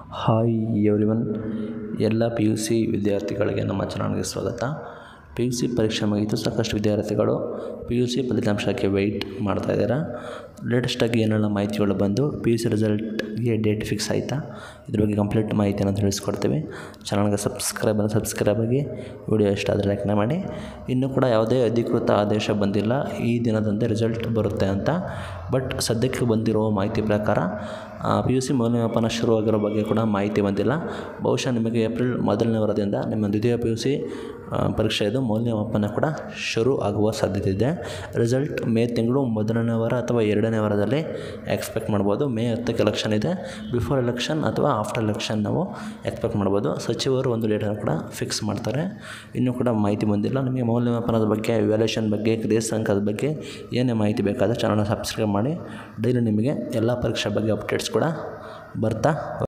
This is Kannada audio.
ಹಾಯ್ ಎವ್ರಿವನ್ ಎಲ್ಲ ಪಿ ಯು ಸಿ ವಿದ್ಯಾರ್ಥಿಗಳಿಗೆ ನಮ್ಮ ಚಾನಲ್ಗೆ ಸ್ವಾಗತ ಪಿ ಯು ಸಿ ಪರೀಕ್ಷೆ ಮುಗಿತು ಸಾಕಷ್ಟು ವಿದ್ಯಾರ್ಥಿಗಳು ಪಿ ಯು ಸಿ ಫಲಿತಾಂಶಕ್ಕೆ ವೆಯ್ಟ್ ಮಾಡ್ತಾ ಇದ್ದಾರೆ ಲೇಟೆಸ್ಟಾಗಿ ಏನೆಲ್ಲ ಮಾಹಿತಿಗಳು ಬಂದು ಪಿ ಯು ಸಿ ರಿಸಲ್ಟ್ಗೆ ಡೇಟ್ ಫಿಕ್ಸ್ ಆಯಿತಾ ಇದ್ರ ಬಗ್ಗೆ ಕಂಪ್ಲೀಟ್ ಮಾಹಿತಿಯನ್ನು ತಿಳಿಸ್ಕೊಡ್ತೀವಿ ಚಾನಲ್ಗೆ ಸಬ್ಸ್ಕ್ರೈಬ್ ಸಬ್ಸ್ಕ್ರೈಬ್ ಆಗಿ ವಿಡಿಯೋ ಇಷ್ಟ ಆದರೆ ಲೈಕ್ನ ಮಾಡಿ ಇನ್ನೂ ಕೂಡ ಯಾವುದೇ ಅಧಿಕೃತ ಆದೇಶ ಬಂದಿಲ್ಲ ಈ ದಿನದಂತೆ ರಿಸಲ್ಟ್ ಬರುತ್ತೆ ಅಂತ ಬಟ್ ಸದ್ಯಕ್ಕೆ ಬಂದಿರುವ ಮಾಹಿತಿ ಪ್ರಕಾರ ಪಿ ಯು ಸಿ ಮೌಲ್ಯಮಾಪನ ಶುರುವಾಗಿರೋ ಬಗ್ಗೆ ಕೂಡ ಮಾಹಿತಿ ಬಂದಿಲ್ಲ ಬಹುಶಃ ನಿಮಗೆ ಏಪ್ರಿಲ್ ಮೊದಲನೇ ವಾರದಿಂದ ನಿಮ್ಮ ದ್ವಿತೀಯ ಪಿ ಯು ಸಿ ಪರೀಕ್ಷೆಯದು ಮೌಲ್ಯಮಾಪನ ಕೂಡ ಶುರು ಆಗುವ ಸಾಧ್ಯತೆ ಇದೆ ರಿಸಲ್ಟ್ ಮೇ ತಿಂಗಳು ಮೊದಲನೇ ವಾರ ಅಥವಾ ಎರಡನೇ ವಾರದಲ್ಲಿ ಎಕ್ಸ್ಪೆಕ್ಟ್ ಮಾಡ್ಬೋದು ಮೇ ಹತ್ತಕ್ಕೆ ಎಲೆಕ್ಷನ್ ಇದೆ ಬಿಫೋರ್ ಎಲೆಕ್ಷನ್ ಅಥವಾ ಆಫ್ಟರ್ ಎಲೆಕ್ಷನ್ ನಾವು ಎಕ್ಸ್ಪೆಕ್ಟ್ ಮಾಡ್ಬೋದು ಸಚಿವರು ಒಂದು ಡೇಟನ್ನು ಕೂಡ ಫಿಕ್ಸ್ ಮಾಡ್ತಾರೆ ಇನ್ನೂ ಕೂಡ ಮಾಹಿತಿ ಬಂದಿಲ್ಲ ನಿಮಗೆ ಮೌಲ್ಯಮಾಪನದ ಬಗ್ಗೆ ವ್ಯಾಲ್ಯೂಷನ್ ಬಗ್ಗೆ ಗ್ರೇಸ್ ಅಂಕದ ಬಗ್ಗೆ ಏನೇ ಮಾಹಿತಿ ಬೇಕಾದರೆ ಚಾನಲ್ನ ಸಬ್ಸ್ಕ್ರೈಬ್ ಮಾಡಿ ಡೈಲಿ ನಿಮಗೆ ಎಲ್ಲ ಪರೀಕ್ಷೆ ಬಗ್ಗೆ ಅಪ್ಡೇಟ್ಸ್ ಕೂಡ ಬರ್ತಾ